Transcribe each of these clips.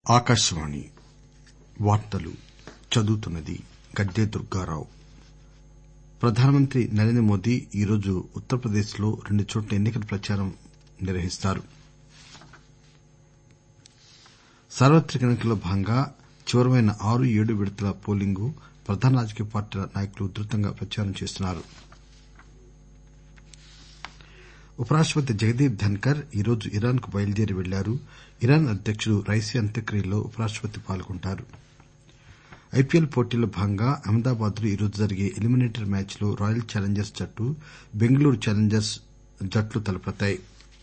ఆకాశవాణి వార్తలు చదువుతున్నది గద్దె దుర్గారావు ప్రధానమంత్రి నరేంద్ర మోదీ ఈరోజు ఉత్తరప్రదేశ్ లో రెండు చోట్ల ఎన్ని కల ప్రచారం నిర్వహిస్తారు సార్వత్రిక ఎన్ని కల్లో భాగంగా చివరివైన ఆరు ఏడు విడతల పోలింగ్ కు ప్రధాన రాజకీయ పార్టీల నాయకులు ఉధృతంగా ప్రచారం చేస్తున్నారు ఉపరాష్టపతి జగదీప్ ధన్కర్ ఈరోజు ఇరాన్ కు బయలుదేరి వెళ్లారు ఇరాన్ అధ్యకుడు రైసీ అంత్యక్రియల్లో ఉపరాష్టపతి పాల్గొంటారు ఐపీఎల్ పోటీల్లో భాగంగా అహ్మదాబాద్ లో ఈరోజు జరిగే ఎలిమినేటర్ మ్యాచ్ లో రాయల్ ఛాలెంజర్స్ జట్టు బెంగళూరు ఛాలెంజర్స్ జట్లు తలపడతాయి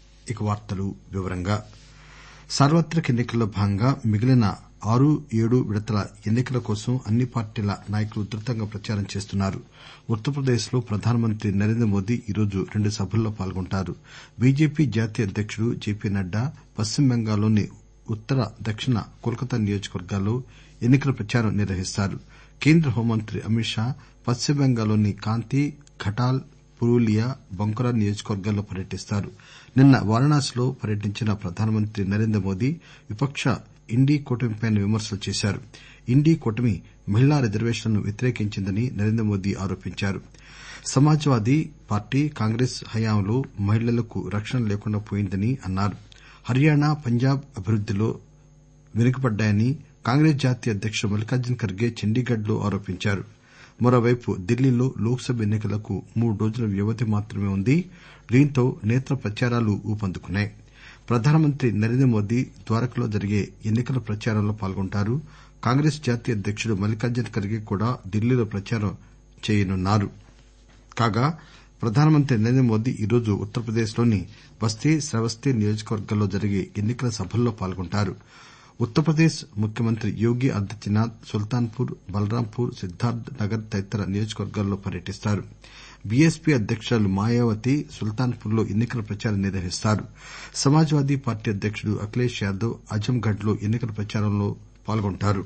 సార్వత్రిక ఎన్ని కల్లో భాగంగా మిగిలిన ఆరు ఏడు విడతల ఎన్ని కల కోసం అన్ని పార్టీల నాయకులు ఉధృతంగా ప్రచారం చేస్తున్నారు ఉత్తరప్రదేశ్ లో ప్రధానమంత్రి నరేంద్ర మోదీ ఈరోజు రెండు సభల్లో పాల్గొంటారు బీజేపీ జాతీయ అధ్యకుడు జేపీ నడ్డా పశ్చిమ బెంగాల్ లోని ఉత్తర దక్షిణ కోల్ కతా నియోజకవర్గాల్లో ఎన్ని కల ప్రచారం నిర్వహిస్తారు కేంద్ర హోంమంత్రి అమిత్ షా పశ్చిమ బెంగాల్ లోని కాంతి ఘటాల్ పురూలియా బంకురా నియోజకవర్గాల్లో పర్యటిస్తారు నిన్న వారణాసిలో పర్యటించిన ప్రధానమంత్రి నరేంద్ర మోదీ విపక్ష ఇండీ కూటమిపై విమర్శలు చేశారు ఇండీ కూటమి మహిళా రిజర్వేషన్లను వ్యతిరేకించిందని నరేంద్ర మోదీ ఆరోపించారు సమాజ్ వాదీ పార్టీ కాంగ్రెస్ హయాంలో మహిళలకు రక్షణ లేకుండా పోయిందని అన్నారు హర్యానా పంజాబ్ అభివృద్దిలో వెనుకబడ్డాయని కాంగ్రెస్ జాతీయ అధ్యకుడు మల్లికార్జున ఖర్గే చండీగఢ్ లో ఆరోపించారు మరోవైపు దిల్లీలో లోక్ సభ ఎన్ని కలకు మూడు రోజుల వ్యవధి మాత్రమే ఉంది దీంతో నేతల ప్రచారాలు ఊపందుకున్నాయి ప్రధానమంత్రి నరేంద్ర మోదీ ద్వారకలో జరిగే ఎన్ని కల ప్రచారంలో పాల్గొంటారు కాంగ్రెస్ జాతీయ అధ్యకుడు మల్లికార్జున ఖర్గే కూడా ఢిల్లీలో ప్రచారం చేయనున్నారు కాగా ప్రధానమంత్రి నరేంద్ర మోదీ ఈరోజు ఉత్తరప్రదేశ్ లోని బస్తీ శ్రావస్తీ నియోజకవర్గాల్లో జరిగే ఎన్ని కల సభల్లో పాల్గొంటారు ఉత్తరప్రదేశ్ ముఖ్యమంత్రి యోగి ఆదిత్యనాథ్ సుల్తాన్ పూర్ బలరాంపూర్ సిద్దార్థ్ నగర్ తదితర నియోజకవర్గాల్లో పర్యటిస్తారు బీఎస్పీ అధ్యకురాలు మాయావతి సుల్తాన్ పూర్ లో ఎన్ని కల ప్రచారం నిర్వహిస్తారు సమాజ్ వాదీ పార్టీ అధ్యకుడు అఖిలేష్ యాదవ్ ఆజంఘడ్ లో ఎన్ని కల ప్రచారంలో పాల్గొంటారు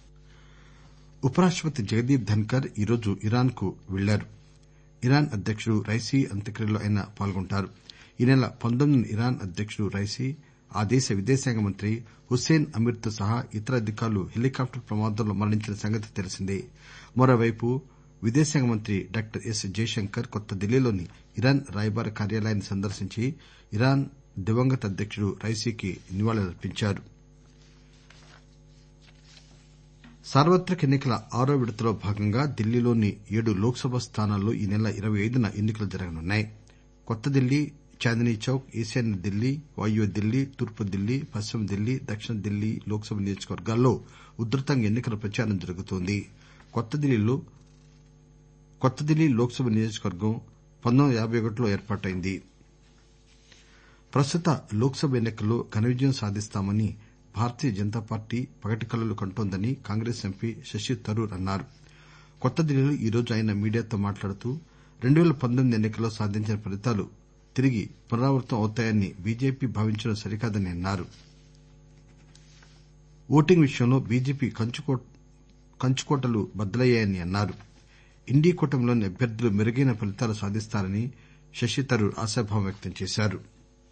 ఉపరాష్టపతి జగదీప్ ధన్కర్ ఈరోజు ఇరాన్ కు వెళ్లారు ఇరాన్ అధ్యకుడు రైసీ అంత్యక్రియల్లో ఆయన పాల్గొంటారు ఈ నెల పంతొమ్మిదిన ఇరాన్ అధ్యకుడు రైసీ ఆ దేశ విదేశాంగ మంత్రి హుస్సేన్ అమీర్ తో సహా ఇతర అధికారులు హెలికాప్టర్ ప్రమాదంలో మరణించిన సంగతి తెలిసిందే మరోవైపు విదేశాంగ మంత్రి డాక్టర్ ఎస్ జైశంకర్ కొత్త ఢిల్లీలోని ఇరాన్ రాయబార కార్యాలయాన్ని సందర్శించి ఇరాన్ దివంగత అధ్యకుడు రైసీకి నివాళులర్పించారు సార్వత్రిక ఎన్ని కల ఆరో విడతలో భాగంగా ఢిల్లీలోని ఏడు లోక్ సభ స్థానాల్లో ఈ నెల ఇరవై ఐదున ఎన్ని కలు జరగనున్నాయి కొత్త ఢిల్లీ చాందినీ చౌక్ ఈశాన్య ఢిల్లీ వాయువ్య ఢిల్లీ తూర్పు ఢిల్లీ పశ్చిమ ఢిల్లీ దక్షిణ ఢిల్లీ లోక్ సభ నియోజకవర్గాల్లో ఉధృతంగా ఎన్ని కల ప్రచారం జరుగుతోంది కొత్త ఢిల్లీ లోక్ సభ నియోజకవర్గం పంతొమ్మిది వందల యాబై ఒకటిలో ఏర్పాటైంది ప్రస్తుత లోక్ సభ ఎన్ని కల్లో ఘన విజయం సాధిస్తామని భారతీయ జనతా పార్టీ పగటి కలలు కంటోందని కాంగ్రెస్ ఎంపీ శశి థరూర్ అన్నారు కొత్త ఢిల్లీలో ఈరోజు ఆయన మీడియాతో మాట్లాడుతూ రెండు పేల పంతొమ్మిది ఎన్ని కల్లో సాధించిన ఫలితాలు తిరిగి పునరావృతం అవుతాయని బీజేపీ భావించడం సరికాదని అన్నారు ఓటింగ్ విషయంలో బీజేపీ కంచుకోటలు బద్దలయ్యాయని అన్నారు ఇండీ కూటమిలోని అభ్యర్థులు మెరుగైన ఫలితాలు సాధిస్తారని శశి థరూర్ ఆశాభావం వ్యక్తం చేశారు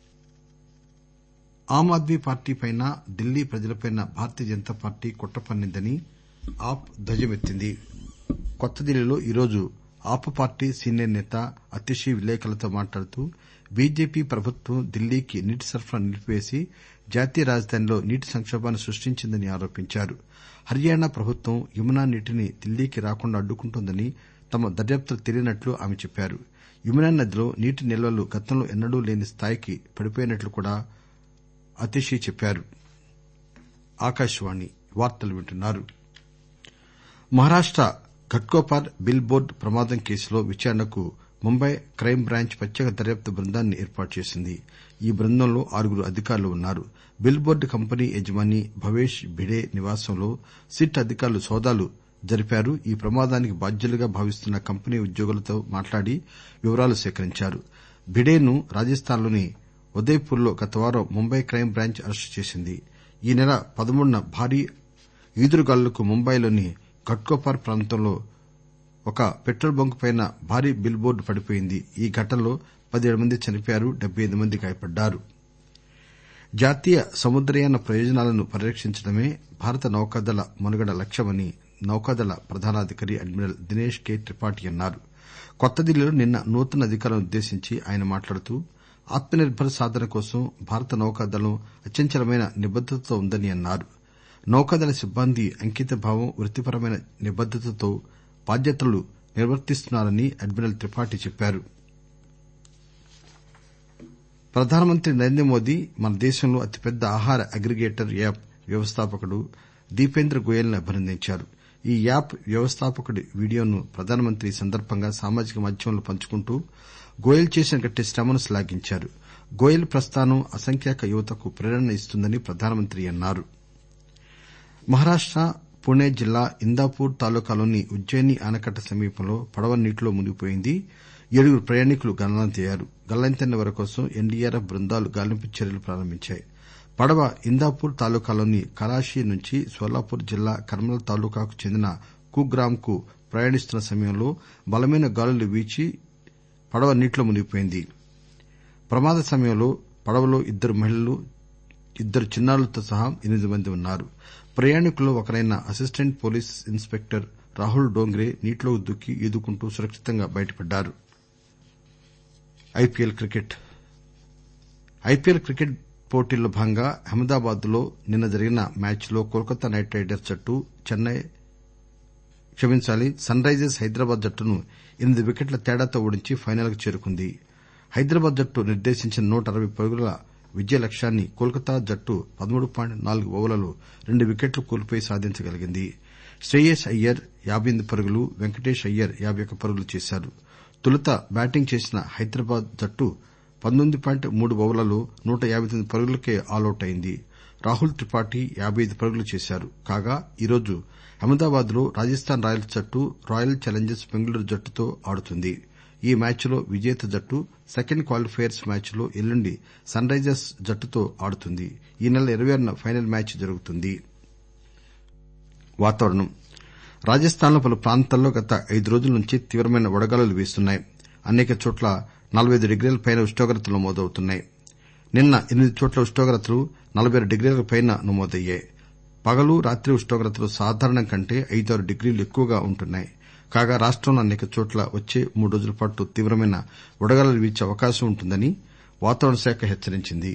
ఆమ్ ఆద్మీ పార్టీపై ఢిల్లీ ప్రజలపై భారతీయ జనతా పార్టీ కుట్ర పన్నిందని ఆప్ ధ్వజమెత్తింది కొత్త ఢిల్లీలో ఈరోజు ఆప్ పార్టీ సీనియర్ నేత అతిషీ విలేకరులతో మాట్లాడుతూ బీజేపీ ప్రభుత్వం ఢిల్లీకి నీటి సరఫరా నిలిపివేసి జాతీయ రాజధానిలో నీటి సంకోభాన్ని సృష్టించిందని ఆరోపించారు హర్యానా ప్రభుత్వం యమునా నీటిని ఢిల్లీకి రాకుండా అడ్డుకుంటోందని తమ దర్యాప్తులో తేలినట్లు ఆమె చెప్పారు యమునా నదిలో నీటి నిల్వలు గతంలో ఎన్నడూ లేని స్థాయికి పడిపోయినట్లు కూడా అతిషీ చెప్పారు మహారాష్ట ఘట్కోపర్ బిల్ బోర్డు ప్రమాదం కేసులో విచారణకు ముంబై క్రైమ్ బ్రాంచ్ ప్రత్యేక దర్యాప్తు బృందాన్ని ఏర్పాటు చేసింది ఈ బృందంలో ఆరుగురు అధికారులు ఉన్నారు బిల్ బోర్డు కంపెనీ యజమాని భవేష్ భిడే నివాసంలో సిట్ అధికారులు సోదాలు జరిపారు ఈ ప్రమాదానికి బాధ్యులుగా భావిస్తున్న కంపెనీ ఉద్యోగులతో మాట్లాడి వివరాలు సేకరించారు భిడేను రాజస్థాన్ లోని ఉదయ్ పూర్ లో గత వారం ముంబై క్రైమ్ బ్రాంచ్ అరెస్టు చేసింది ఈ నెల పదమూడున భారీ ఈదురుగాలులకు ముంబైలోని ఘట్కోపర్ ప్రాంతంలో ఒక పెట్రోల్ బంకుపై భారీ బిల్ బోర్డు పడిపోయింది ఈ ఘటనలో పదిహేడు మంది చనిపోయారు డెబ్బై ఎనిమిది మంది గాయపడ్డారు జాతీయ సముద్రయాన ప్రయోజనాలను పరిరక్షించడమే భారత నౌకాదళ మనుగడ లక్ష్యమని నౌకాదళ ప్రధానాధికారి అడ్మిరల్ దినేష్ కె త్రిపాఠి అన్నారు కొత్త ఢిల్లీలో నిన్న నూతన అధికారులను ఉద్దేశించి ఆయన మాట్లాడుతూ ఆత్మ నిర్బర్ సాధన కోసం భారత నౌకాదళం అచంచలమైన నిబద్దతతో ఉందని అన్నారు నౌకాదళ సిబ్బంది అంకితభావం వృత్తిపరమైన నిబద్దతతో బాధ్యతలు నిర్వర్తిస్తున్నారని అడ్మిరల్ త్రిపాఠి చెప్పారు ప్రధానమంత్రి నరేంద్రమోదీ మన దేశంలో అతిపెద్ద ఆహార అగ్రిగేటర్ యాప్ వ్యవస్థాపకుడు దీపేంద్ర గోయల్ ను అభినందించారు ఈ యాప్ వ్యవస్థాపకుడి వీడియోను ప్రధానమంత్రి ఈ సందర్బంగా సామాజిక మాధ్యమంలో పంచుకుంటూ గోయల్ చేసిన గట్టి శ్రమను శ్లాఘించారు గోయల్ ప్రస్థానం అసంఖ్యాక యువతకు ప్రేరణ ఇస్తుందని ప్రధానమంత్రి అన్నారు మహారాష్ట పుణె జిల్లా ఇందాపూర్ తాలూకాలోని ఉజ్జయిని ఆనకట్ట సమీపంలో పడవ నీటిలో మునిగిపోయింది ఏడుగురు ప్రయాణికులు గల్లంతయ్యారు గల్లంతైన వారి కోసం ఎన్డీఆర్ఎఫ్ బృందాలు గాలింపు చర్యలు ప్రారంభించాయి పడవ ఇందాపూర్ తాలూకాలోని కలాషి నుంచి సోలాపూర్ జిల్లా కర్మల్ తాలూకాకు చెందిన కుగ్రామ్ కు ప్రయాణిస్తున్న సమయంలో బలమైన గాలులు వీచి పడవ నీటిలో మునిగిపోయింది ప్రమాద సమయంలో పడవలో ఇద్దరు మహిళలు ఇద్దరు చిన్నారులతో సహా ఎనిమిది మంది ఉన్నారు ప్రయాణికుల్లో ఒకరైన assistant police inspector Rahul Dongre నీటిలోకి దూకి ఈదుకుంటూ సురక్షితంగా బయటపడ్డారు ఐపీఎల్ క్రికెట్ ఐపీఎల్ క్రికెట్ పోటీల్లో భాగంగా అహ్మదాబాద్ లో నిన్న జరిగిన మ్యాచ్ లో కోల్కతా నైట్ రైడర్స్ జట్టు సన్ రైజర్స్ హైదరాబాద్ జట్టును ఎనిమిది వికెట్ల తేడాతో ఓడించి ఫైనల్ కు చేరుకుంది హైదరాబాద్ జట్టు నిర్దేశించిన నూట అరవై పరుగుల విజయ లక్ష్యాన్ని కోల్కతా జట్టు పదమూడు పాయింట్ నాలుగు ఓవర్లలో రెండు వికెట్లు కోల్పోయి సాధించగలిగింది శ్రేయస్ అయ్యర్ యాబై ఎనిమిది పరుగులు వెంకటేష్ అయ్యర్ యాబై ఒక్క పరుగులు చేశారు తొలుత బ్యాటింగ్ చేసిన హైదరాబాద్ జట్టు పంతొమ్మిది పాయింట్ మూడు ఓవర్లలో నూట యాబై తొమ్మిది పరుగులకే ఆలౌట్ అయింది రాహుల్ త్రిపాఠి యాబై ఐదు పరుగులు చేశారు కాగా ఈరోజు అహ్మదాబాద్ లో రాజస్థాన్ రాయల్స్ జట్టు రాయల్ ఛాలెంజర్స్ బెంగళూరు జట్టుతో ఆడుతుంది ఈ మ్యాచ్ లో విజేత జట్టు సెకండ్ క్వాలిఫైయర్స్ మ్యాచ్ లో ఎల్లుండి సన్ రైజర్స్ జట్టుతో ఆడుతుంది ఈ నెల ఇరవై ఆరున ఫైనల్ మ్యాచ్ జరుగుతుంది వాతావరణం రాజస్థాన్ లో పలు ప్రాంతాల్లో గత ఐదు రోజుల నుంచి తీవ్రమైన వడగాలులు వీస్తున్నాయి అనేక చోట్ల నలబై ఐదు డిగ్రీల పైన ఉష్ణోగ్రతలు నమోదవుతున్నాయి నిన్న ఎనిమిది చోట్ల ఉష్ణోగ్రతలు నలబై ఆరు డిగ్రీలకు పైన నమోదయ్యాయి పగలు రాత్రి ఉష్ణోగ్రతలు సాధారణం కంటే ఐదారు డిగ్రీలు ఎక్కువగా ఉంటున్నాయి కాగా రాష్టంలో అనేక చోట్ల వచ్చే మూడు రోజుల పాటు తీవ్రమైన వడగాలులు వీచే అవకాశం ఉంటుందని వాతావరణ శాఖ హెచ్చరించింది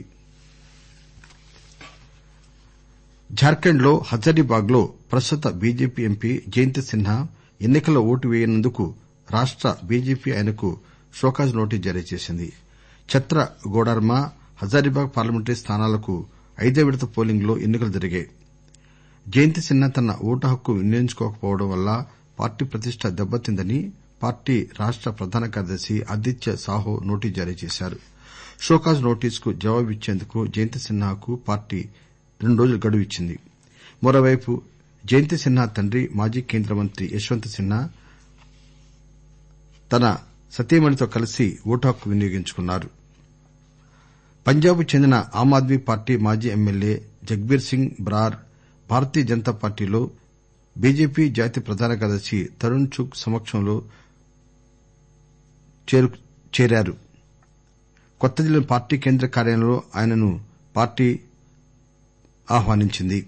జార్ఖండ్ లో హజారీబాగ్ లో ప్రస్తుత బీజేపీ ఎంపీ జయంత్ సిన్హా ఎన్ని కల్లో ఓటు వేయనందుకు రాష్ట బీజేపీ ఆయనకు షోకాజ్ నోటీసు జారీ చేసింది ఛత్ర గోడార్మా హజారీబాగ్ పార్లమెంటరీ స్థానాలకు ఐదో విడత పోలింగ్ లో ఎన్ని కలు జరిగాయి జయంత్ సిన్హా తన ఓటు హక్కు వినియోగించుకోకపోవడం వల్ల పార్టీ ప్రతిష్ట దెబ్బతిందని పార్టీ రాష్ట ప్రధాన కార్యదర్శి ఆదిత్య సాహో నోటీసు జారీ చేశారు షోకాజ్ నోటీసుకు జవాబిచ్చేందుకు జయంత్ సిన్హాకు పార్టీ రెండు రోజుల గడువు ఇచ్చింది మరోవైపు జయంత్ సిన్హా తండ్రి మాజీ కేంద్ర మంత్రి యశ్వంత్ సిన్హా తన సతీమణితో కలిసి ఓటు హక్కు వినియోగించుకున్నారు పంజాబ్ కు చెందిన ఆమ్ ఆద్మీ పార్టీ మాజీ ఎమ్మెల్యే జగ్బీర్ సింగ్ బ్రార్ భారతీయ జనతా పార్టీలో బీజేపీ జాతీయ ప్రధాన కార్యదర్శి తరుణ్ చుగ్ సమక్షంలో చేరారు కొత్త ఢిల్లీలోని పార్టీ కేంద్ర కార్యాలయంలో ఆయనను పార్టీ ఆహ్వానించింది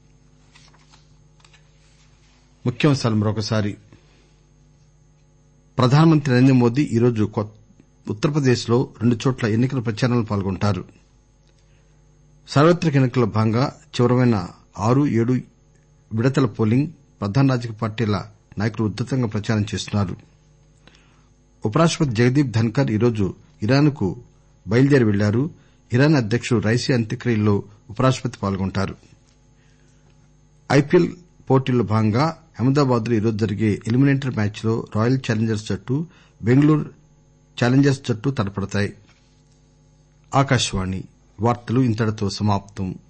ప్రధానమంత్రి నరేంద్ర మోదీ ఈరోజు ఉత్తరప్రదేశ్ లో రెండు చోట్ల ఎన్ని కల ప్రచారంలో పాల్గొంటారు సార్వత్రిక ఎన్ని కల్లో భాగంగా చివరమైన ఆరు ఏడు విడతల పోలింగ్ ప్రధాన రాజకీయ పార్టీల నాయకులు ఉధృతంగా ప్రచారం చేస్తున్నారు ఉపరాష్టపతి జగదీప్ ధన్కర్ ఈరోజు ఇరాన్ కు బయలుదేరి వెళ్లారు ఇరాన్ అధ్యకుడు రైసీ అంత్యక్రియల్లో ఉపరాష్టపతి పాల్గొంటారు ఐపీఎల్ పోటీల్లో భాగంగా అహ్మదాబాద్ లో ఈరోజు జరిగే ఎలిమినేటర్ మ్యాచ్ లో రాయల్ ఛాలెంజర్స్ జట్టు బెంగళూరు ఛాలెంజర్స్ జట్టు తలపడతాయి